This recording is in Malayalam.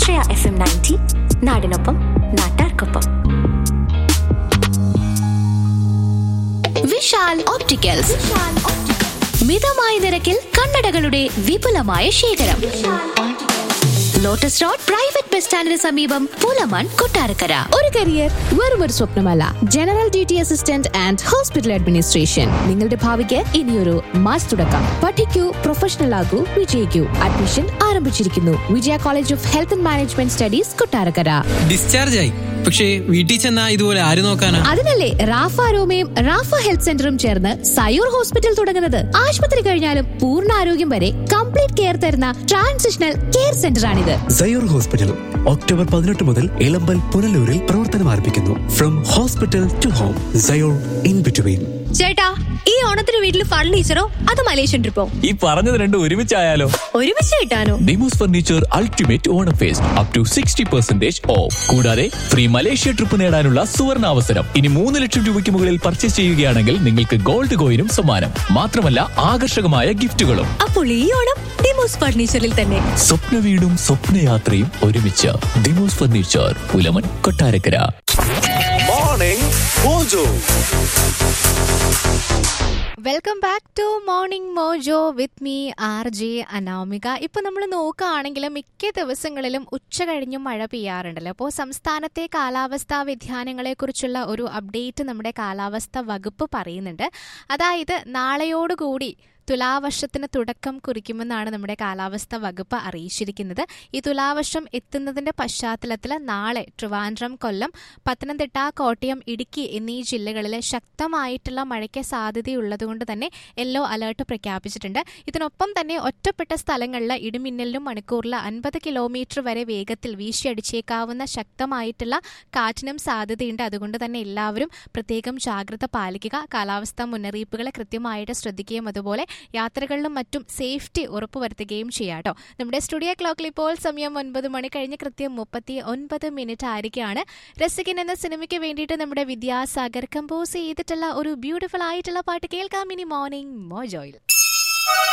ആശ്രയ എഫ് എം നയൻറ്റി നാടിനൊപ്പം നാട്ടാർക്കൊപ്പം വിശാൽ ഓപ്റ്റിക്കൽസ് മിതമായ നിരക്കിൽ കണ്ണടകളുടെ വിപുലമായ ശേഖരം ലോട്ടസ് റോഡ് പ്രൈവറ്റ് ബസ് സ്റ്റാൻഡിന് സമീപം പൂലമൺ കൊട്ടാരക്കര ഒരു കരിയർ വെറും ഒരു സ്വപ്നമല്ല general duty assistant and hospital administration നിങ്ങളുടെ ഭാവിക്ക് ഇനിയൊരു മാസ് തുടക്കം പഠിക്കൂ പ്രൊഫഷണൽ ആകൂ വിജയിക്കൂ അഡ്മിഷൻ ആരംഭിച്ചിരിക്കുന്നു Vijaya college of health and management studies Kottarakkara discharge ആയി പക്ഷേ വീട്ടിൽ ചെന്നാ ഇതുപോലെ ആര് നോക്കാനാ അതിനല്ലേ റാഫ രോമയും റാഫ ഹെൽത്ത് സെന്ററും ചേർന്ന് സയൂർ ഹോസ്പിറ്റൽ തുടങ്ങുന്നത് ആശുപത്രി കഴിഞ്ഞാലും പൂർണ്ണ ആരോഗ്യം വരെ കംപ്ലീറ്റ് കെയർ തരുന്ന ട്രാൻസിഷണൽ കെയർ സെന്റർ ആണിത് സയൂർ ഹോസ്പിറ്റൽ ഒക്ടോബർ പതിനെട്ട് മുതൽ ഇളമ്പൽ പുനലൂരിൽ പ്രവർത്തനം ആരംഭിക്കുന്നു from hospital to home Sayoor in between ചേട്ടാ ഈ ഓണത്തിന് വീട്ടിൽ ഫർണിച്ചറോ അത് മലേഷ്യൻ ട്രിപ്പോ ഈ പറഞ്ഞത് രണ്ടും ഒരുമിച്ചായാലോ ഒരുമിച്ച് കിട്ടാനോ Demos furniture ultimate Onam fest up to sixty percentage off കൂടാതെ ഫ്രീ മലേഷ്യ ട്രിപ്പ് നേടാനുള്ള സുവർണ അവസരം ഇനി മൂന്ന് ലക്ഷം രൂപയ്ക്ക് മുകളിൽ പർച്ചേസ് ചെയ്യുകയാണെങ്കിൽ നിങ്ങൾക്ക് ഗോൾഡ് കോയിനും സമ്മാനം മാത്രമല്ല ആകർഷകമായ ഗിഫ്റ്റുകളും അപ്പോൾ ഈ ഓണം ഡിമോസ് ഫർണിച്ചറിൽ തന്നെ സ്വപ്ന വീടും സ്വപ്നയാത്രയും ഒരുമിച്ച് Demos furniture Pulamon Kottarakkara morning mojo welcome back to morning mojo with me R J Anamika ഇപ്പൊ നമ്മൾ നോക്കുകയാണെങ്കിൽ മിക്ക ദിവസങ്ങളിലും ഉച്ച കഴിഞ്ഞും മഴ പെയ്യാറുണ്ടല്ലോ അപ്പോൾ സംസ്ഥാനത്തെ കാലാവസ്ഥാ വ്യതിയാനങ്ങളെ കുറിച്ചുള്ള ഒരു അപ്ഡേറ്റ് നമ്മുടെ കാലാവസ്ഥ വകുപ്പ് പറയുന്നുണ്ട് അതായത് നാളെയോടുകൂടി തുലാവർഷത്തിന് തുടക്കം കുറിക്കുമെന്നാണ് നമ്മുടെ കാലാവസ്ഥ വകുപ്പ് അറിയിച്ചിരിക്കുന്നത് ഈ തുലാവർഷം എത്തുന്നതിന്റെ പശ്ചാത്തലത്തിൽ നാളെ ട്രിവാൻഡ്രം കൊല്ലം പത്തനംതിട്ട കോട്ടയം ഇടുക്കി എന്നീ ജില്ലകളിൽ ശക്തമായിട്ടുള്ള മഴയ്ക്ക് സാധ്യതയുള്ളതുകൊണ്ട് തന്നെ യെല്ലോ അലേർട്ട് പ്രഖ്യാപിച്ചിട്ടുണ്ട് ഇതിനൊപ്പം തന്നെ ഒറ്റപ്പെട്ട സ്ഥലങ്ങളിൽ ഇടിമിന്നലിനും മണിക്കൂറിൽ അൻപത് കിലോമീറ്റർ വരെ വേഗത്തിൽ വീശിയടിച്ചേക്കാവുന്ന ശക്തമായിട്ടുള്ള കാറ്റിനും സാധ്യതയുണ്ട് അതുകൊണ്ട് തന്നെ എല്ലാവരും പ്രത്യേകം ജാഗ്രത പാലിക്കുക കാലാവസ്ഥാ മുന്നറിയിപ്പുകൾ കൃത്യമായിട്ട് ശ്രദ്ധിക്കുകയും അതുപോലെ യാത്രകളിലും മറ്റും സേഫ്റ്റി ഉറപ്പുവരുത്തുകയും ചെയ്യാം കേട്ടോ നമ്മുടെ സ്റ്റുഡിയോ ക്ലോക്കിൽ ഇപ്പോൾ സമയം ഒൻപത് മണി കഴിഞ്ഞ് കൃത്യം മുപ്പത്തി ഒൻപത് മിനിറ്റ് ആയിരിക്കുകയാണ് രസികൻ എന്ന സിനിമയ്ക്ക് വേണ്ടിയിട്ട് നമ്മുടെ വിദ്യാസാഗർ കമ്പോസ് ചെയ്തിട്ടുള്ള ഒരു ബ്യൂട്ടിഫുൾ ആയിട്ടുള്ള പാട്ട് കേൾക്കാം ഇനി മോർണിംഗ് മോജോയിൽ